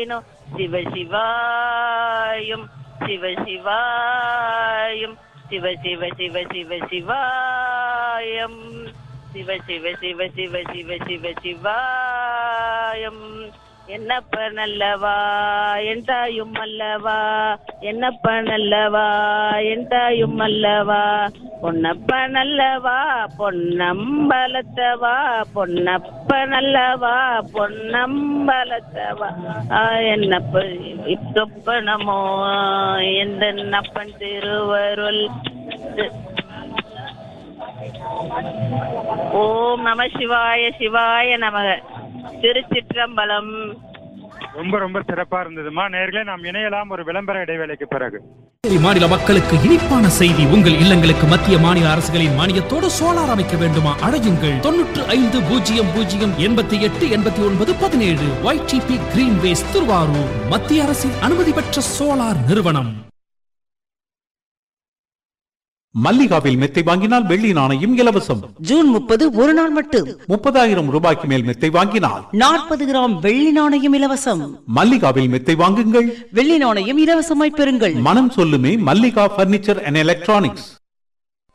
ஏனோ சிவ சிவாயம் சிவ சிவாயம் சிவ சிவ சிவ சிவ சிவாயம் சிவ சிவ சிவ சிவ சிவ சிவ சிவாயம் என்னப்ப நல்லவா என் தாயும் அல்லவா என்னப்ப நல்லவா என் தாயும் அல்லவா பொன்னப்ப நல்லவா பொன்னம்பலத்தவா பொன்னப்ப நல்லவா பொன்னம்பலத்தவா ஆ, என்னப்ப இத்தொப்பனமோ எந்த அப்பன் திருவருள் ஓம் நம சிவாய சிவாய நமக திருச்சிற்றம்பலம் ரொம்ப ரொம்ப சிறப்பா இருந்ததுமா நேர்களே நாம் இணையலாம் ஒரு விளம்பர இடைவேளைக்கு பிறகு புதுச்சேரி மாநில மக்களுக்கு இனிப்பான செய்தி உங்கள் இல்லங்களுக்கு மத்திய மாநில அரசுகளின் மானியத்தோடு சோலார் அமைக்க வேண்டுமா அழையுங்கள் தொன்னூற்று ஐந்து பூஜ்ஜியம் பூஜ்ஜியம் எண்பத்தி எட்டு எண்பத்தி ஒன்பது பதினேழு ஒய்டிபி கிரீன்வேஸ் திருவாரூர் மத்திய அரசின் அனுமதி பெற்ற சோலார் நிறுவனம் மல்லிகாவில் மெத்தை வாங்கினால் வெள்ளி நாணயம் இலவசம் ஜூன் முப்பது ஒரு நாள் மட்டும் முப்பதாயிரம் ரூபாய்க்கு மேல் மெத்தை வாங்கினால் நாற்பது கிராம் வெள்ளி நாணயம் இலவசம் மல்லிகாவில் மெத்தை வாங்குங்கள் வெள்ளி நாணயம் இலவசமாய் பெறுங்கள் மனம் சொல்லுமே மல்லிகா பர்னிச்சர் அண்ட் எலக்ட்ரானிக்ஸ்